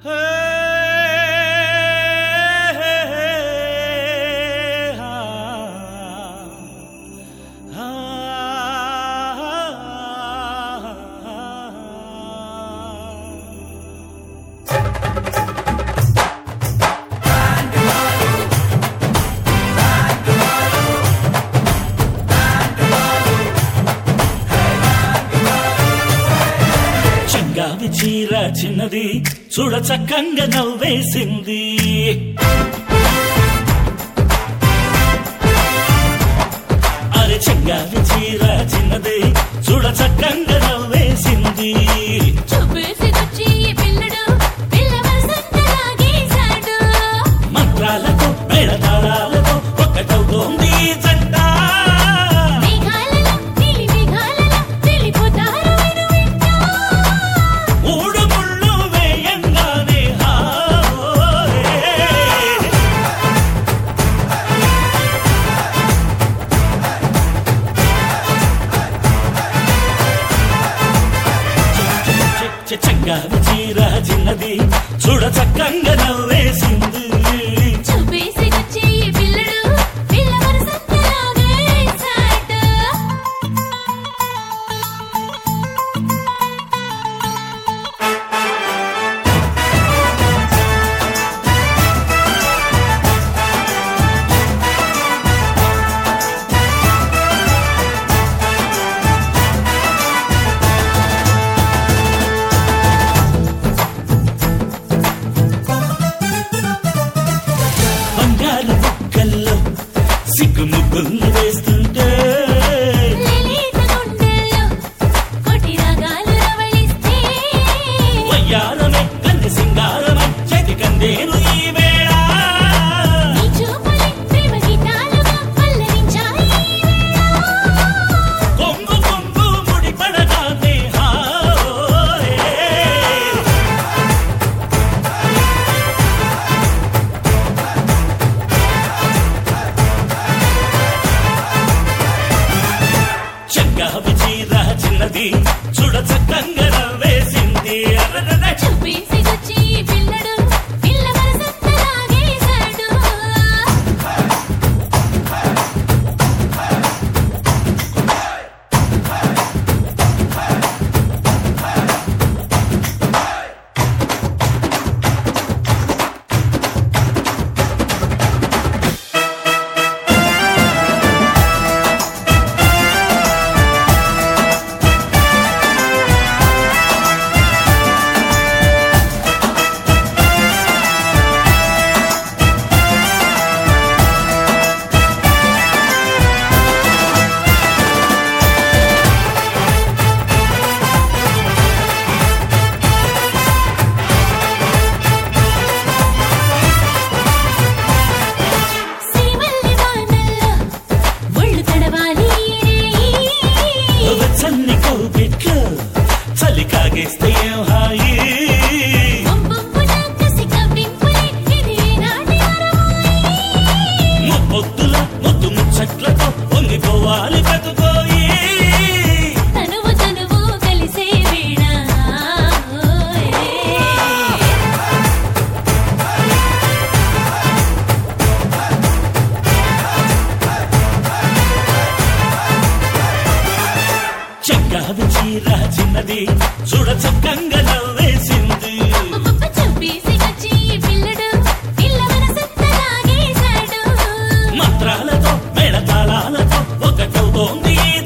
చెంగావి చీర చిన్నది చూడ చక్కంగా నవ్వేసింది అరే చెంగావి చీర చిన్నది చూడ చక్కంగా నవ్వేసింది చూపేసికొచ్చి ఈ పిల్లడు పిల్లవలసంత లాగేశాడు మంత్రాలతో మేళతాళాలతో ఒక్కటవుతోంది ఈ జంట మేఘాలలో నీలి మేఘాలలో తెలిపోతారు విను వింటూ మూడు ముళ్ళు వేయంగానే హాయ్. చె- చెంగావి చీర చిన్నది చూడ చక్కంగా నవ్వేసింది చూపేసికొచ్చి ఈ పిల్లడు పిల్లవలసంత లాగేశాడు బంగారు బుక్కల్లో సిగ్గు ముగ్గుల్ని వేస్తుంటే లలిత గుండెల్లో కోటి రాగాలు రవళిస్తే వయ్యారమే కన్నె సింగారమే చేతి కందేను ఈ వేళ నీ చూపులే ప్రేమ గీతాలుగా పల్లవించాయి ఈ వేళ. కొంగు కొంగు ముడి పడగానే హాయ్. చెంగావి చీర చిన్నది చూడ చక్కంగా నవ్వేసింది అరరర. చూపేసికొచ్చి ఈ పిల్లడు పిల్లవలసంత లాగేశాడు సిరిమల్లె వానల్లో ఒళ్ళు తడవాలి రేయి. వెచ్చని కోపిట్లు చలి కాగేస్తే ఏం హాయి వంపున కసి కవ్వింపులే ఇది నాటి వరమాయి. ముప్పొత్తుల ముద్దు ముచ్చట్లతో పొంగిపోవాలి బతుకోయి తనువు తనువు కలిసే వేళ ఓయ్. చెంగావి చీర చిన్నది చూడ చక్కంగా నవ్వేసింది అబ్బబ్బ చూపేసికొచ్చి ఈ పిల్లడు పిల్లవలసంత లాగేశాడు మంత్రాలతో మేళతాళాలతో ఒకటవుతోంది ఈ